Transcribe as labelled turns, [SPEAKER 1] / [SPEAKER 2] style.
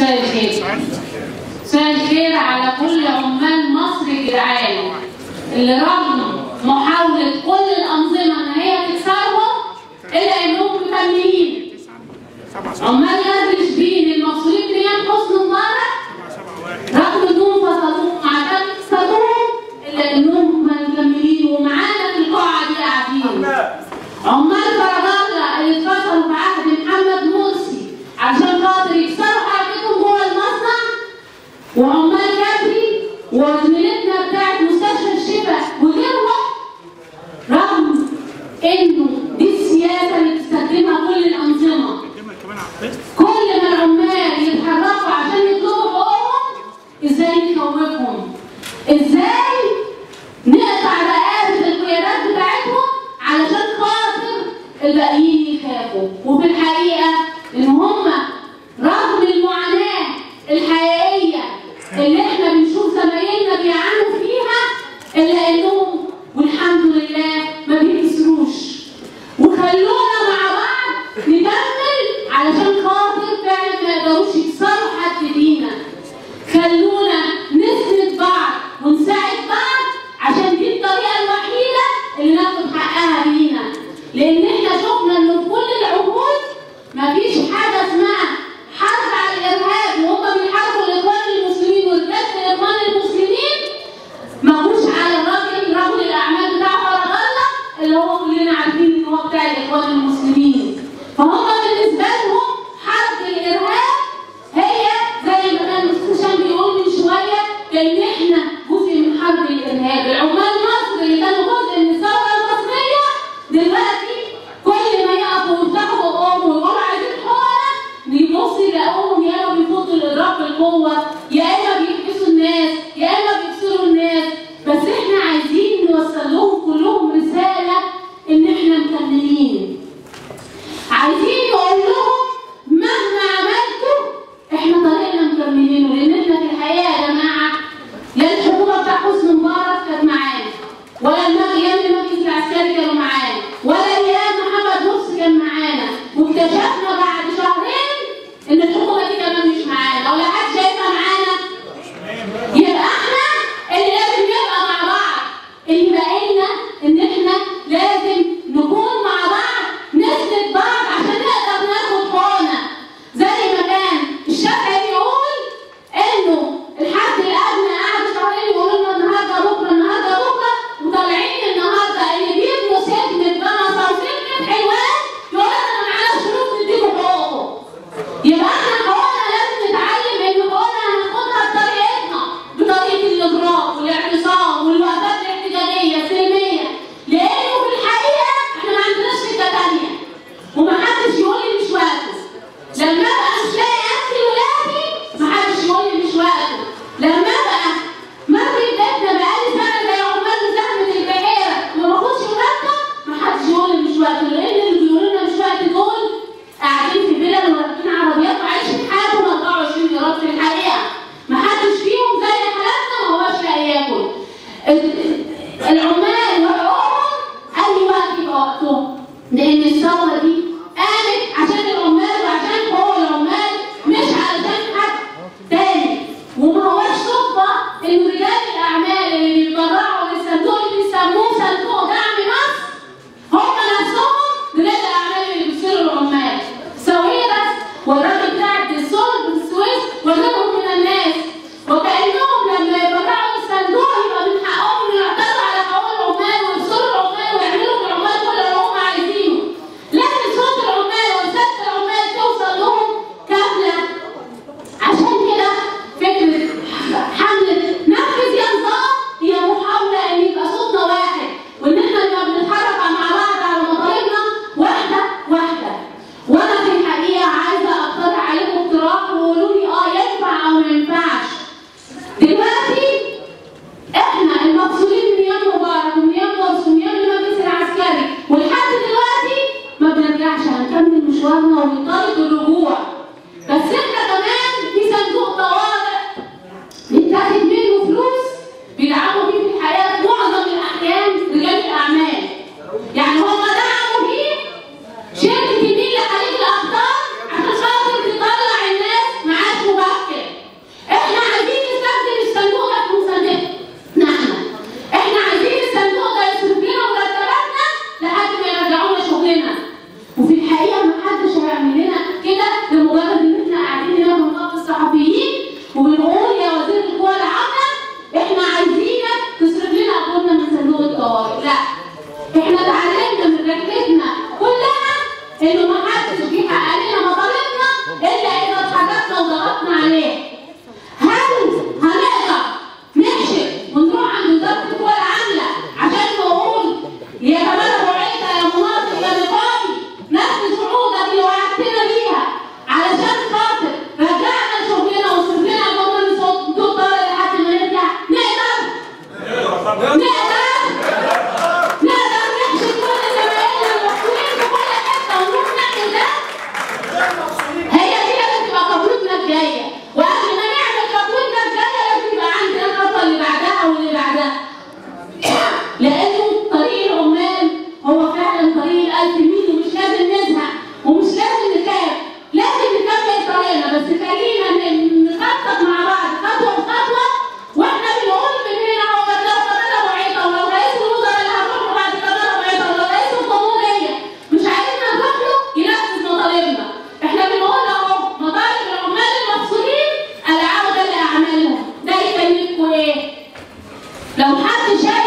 [SPEAKER 1] مساء الخير مساء الخير على كل عمال مصر الجدعان اللي رغم محاولة كل الأنظمة إن هي تكسرهم إلا إنهم مكملين عمال غزل شبين المقصودين بيان حسن مبارك رغم إنهم فصلوهم عشان يكسروهم إلا إنهم مكملين ومعانا في القاعة دي قاعدين عمال فرجالة اللي اتفصلوا في عهد محمد مرسي عشان خاطر يكسروا حركتهم جوه المصنع وعمال كبري وزميلتنا بتاعت مستشفى الشفا وغيرهم رغم انه دي السياسه اللي بتستخدمها كل الانظمه كل ما العمال يتحركوا عشان يطلبوا حقوقهم ازاي نخوفهم ازاي نقطع رقابه القيادات بتاعتهم علشان خاطر الباقيين يخافوا وفي الحقيقه ان هم رغم المعاناه الحقيقيه اللي احنا بنشوف زمايلنا بيعانوا فيها الا انهم والحمد لله ما بيكسروش وخلونا مع بعض نكمل علشان خاطر فعلا ما يقدروش يكسروا حد فينا خلونا نسند بعض ونساعد بعض عشان دي الطريقه الوحيده اللي ناخد حقها بينا لان احنا شفنا انه في كل العهود مفيش حاجه اسمها حرب على الارهاب وهم بيحاربوا الاخوان المسلمين ورجاله الاخوان المسلمين ما جوش على الراجل رجل الاعمال بتاع فرج الله اللي هو كلنا عارفين ان هو بتاع الاخوان المسلمين فهم بالنسبه لهم حرب الارهاب هي زي ما كان الاستاذ هشام بيقول من شويه كان احنا جزء من حرب الارهاب العمال مصر اللي كانوا جزء من الثوره المصريه دلوقتي كل ما يقفوا ويفتحوا بقهم ويقولوا عايزين حقوقنا بيبصوا يلاقوهم يا اما بيفوتوا الاضراب بالقوه يا اما بيحبسوا الناس يا اما بيكسروا الناس بس احنا عايزين نوصل لهم كلهم رساله ان احنا مكملين عايزين نقول لهم مهما عملتوا احنا طريقنا مكملينه لان احنا في الحقيقه يا جماعه لا الحكومه بتاع حسني مبارك كانت معانا ولا المجلس ايام المجلس العسكري كانوا معانا ولا ايام محمد مرسي كان معانا واكتشفنا بعد شهرين ان الحكومه دي كمان مش معانا ولا حد شايفها معانا يبقى احنا حركه وضغطنا عليه هل هنقدر نكشف ونروح عند وزاره القوى العامله عشان نقول يا جماعه ابو عيسى يا مناطق يا نقابي نفس وعودك اللي وعدتنا بيها علشان خاطر رجعنا شغلنا وصرف لنا ضمن صوت دول لحد ما نرجع نقدر نقدر نقدر نحشي كل زمايلنا المسؤولين في كل حته ونروح نعمل ده هي دي لازم تبقى خطوتنا الجايه وقبل ما نعمل خطوتنا الجايه لازم يبقى عندنا الخطوه اللي بعدها واللي بعدها لانه طريق العمال هو فعلا طريق الالف ميل ومش لازم نزهق ومش لازم نخاف لازم نكمل طريقنا بس خلينا ن- نخطط مع بعض خطوه بخطوه واحنا بنقول من هنا هو لو كمان ابو عيطه ولو رئيس الوزراء اللي هنروح بعد كمان ابو عيطه ولو رئيس الجمهوريه مش عايزنا نروح له ينفذ مطالبنا احنا بنقول اهو مطالب العمال المفصولين العوده لاعمالهم ده يكلفكم ايه؟ لو حد شايف